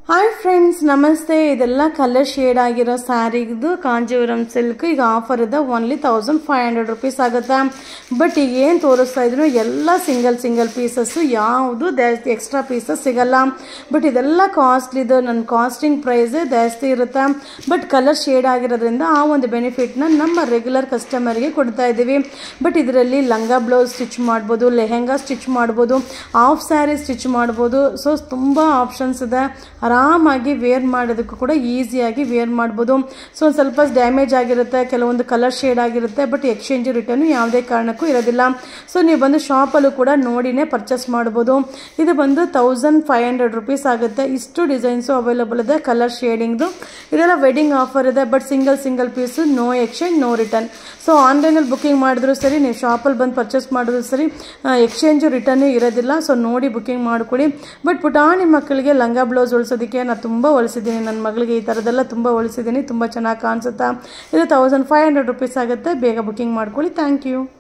hi friends ನಮಸ್ತೆ ಇದೆಲ್ಲ colour shade ಆಗಿರೋ ಸ್ಯಾರಿದು ಕಾಂಜೀವರಂ ಸಿಲ್ಕ್ ಈಗ ಆಫರ್ ಇದೆ only thousand five hundred rupees ಆಗುತ್ತೆ ಬಟ್ ಈಗ ಏನು ತೋರಿಸ್ತಾ ಇದ್ರು ಎಲ್ಲ ಸಿಂಗಲ್ ಸಿಂಗಲ್ ಪೀಸಸ್ಸು ಯಾವುದು ಎಕ್ಸ್ಟ್ರಾ ಪೀಸಸ್ ಸಿಗಲ್ಲ ಬಟ್ ಇದೆಲ್ಲ ಕಾಸ್ಟ್ಲಿದು ನನ್ನ ಕಾಸ್ಟಿಂಗ್ ಪ್ರೈಸೇ ಜಾಸ್ತಿ ಇರುತ್ತೆ ಬಟ್ ಕಲರ್ ಶೇಡ್ ಆಗಿರೋದ್ರಿಂದ ಆ ಒಂದು ಬೆನಿಫಿಟ್ನ ನಮ್ಮ ರೆಗ್ಯುಲರ್ ಕಸ್ಟಮರ್ಗೆ ಕೊಡ್ತಾ ಇದ್ದೀವಿ ಬಟ್ ಇದರಲ್ಲಿ ಲಂಗ ಬ್ಲೌಸ್ ಸ್ಟಿಚ್ ಮಾಡ್ಬೋದು ಲೆಹೆಂಗಾ ಸ್ಟಿಚ್ ಮಾಡ್ಬೋದು ಹಾಫ್ ಸ್ಯಾರಿ ಸ್ಟಿಚ್ ಮಾಡ್ಬೋದು ಸೊ ತುಂಬ ಆಪ್ಷನ್ಸ್ ಇದೆ ಆರಾಮಾಗಿ ವೇರ್ ಮಾಡೋದಕ್ಕೂ ಕೂಡ ಈಸಿಯಾಗಿ ವೇರ್ ಮಾಡ್ಬೋದು ಸೊ ಒಂದು ಸ್ವಲ್ಪ ಡ್ಯಾಮೇಜ್ ಆಗಿರುತ್ತೆ ಕೆಲವೊಂದು ಕಲರ್ ಶೇಡ್ ಆಗಿರುತ್ತೆ ಬಟ್ ಎಕ್ಸ್ಚೇಂಜ್ ರಿಟರ್ನು ಯಾವುದೇ ಕಾರಣಕ್ಕೂ ಇರೋದಿಲ್ಲ ಸೊ ನೀವು ಬಂದು ಶಾಪಲ್ಲೂ ಕೂಡ ನೋಡಿನೇ ಪರ್ಚೇಸ್ ಮಾಡ್ಬೋದು ಇದು ಬಂದು ತೌಸಂಡ್ ಫೈವ್ ಹಂಡ್ರೆಡ್ ರುಪೀಸ್ ಆಗುತ್ತೆ ಇಷ್ಟು ಡಿಸೈನ್ಸು ಅವೈಲಬಲ್ ಇದೆ ಕಲರ್ ಶೇಡಿಂಗ್ದು ಇದೆಲ್ಲ ವೆಡ್ಡಿಂಗ್ ಆಫರ್ ಇದೆ but single single piece no exchange no return so ಆನ್ಲೈನಲ್ಲಿ ಬುಕ್ಕಿಂಗ್ ಮಾಡಿದ್ರು ಸರಿ ನೀವು ಶಾಪಲ್ಲಿ ಬಂದು ಪರ್ಚೇಸ್ ಮಾಡಿದ್ರು ಸರಿ ಎಕ್ಸ್ಚೇಂಜು ರಿಟರ್ನು ಇರೋದಿಲ್ಲ ಸೊ ನೋಡಿ ಬುಕ್ಕಿಂಗ್ ಮಾಡಿಕೊಡಿ ಬಟ್ ಪುಟಾಣಿ ಮಕ್ಕಳಿಗೆ ಲಂಗ ಬ್ಲೌಸ್ ಹೊಲಿಸೋದಕ್ಕೆ ನಾನು ತುಂಬ ಹೊಲಿಸಿದ್ದೀನಿ ನನ್ನ ಮಗಳಿಗೆ ಈ ಥರದ್ದೆಲ್ಲ ತುಂಬ ಹೊಲಿಸಿದ್ದೀನಿ ತುಂಬ ಚೆನ್ನಾಗಿ ಕಾಣಿಸುತ್ತಾ ಇದು ತೌಸಂಡ್ ಫೈವ್ ಹಂಡ್ರೆಡ್ ರುಪೀಸ್ ಆಗುತ್ತೆ ಬೇಗ ಬುಕ್ಕಿಂಗ್ ಮಾಡ್ಕೊಳ್ಳಿ ಥ್ಯಾಂಕ್ ಯು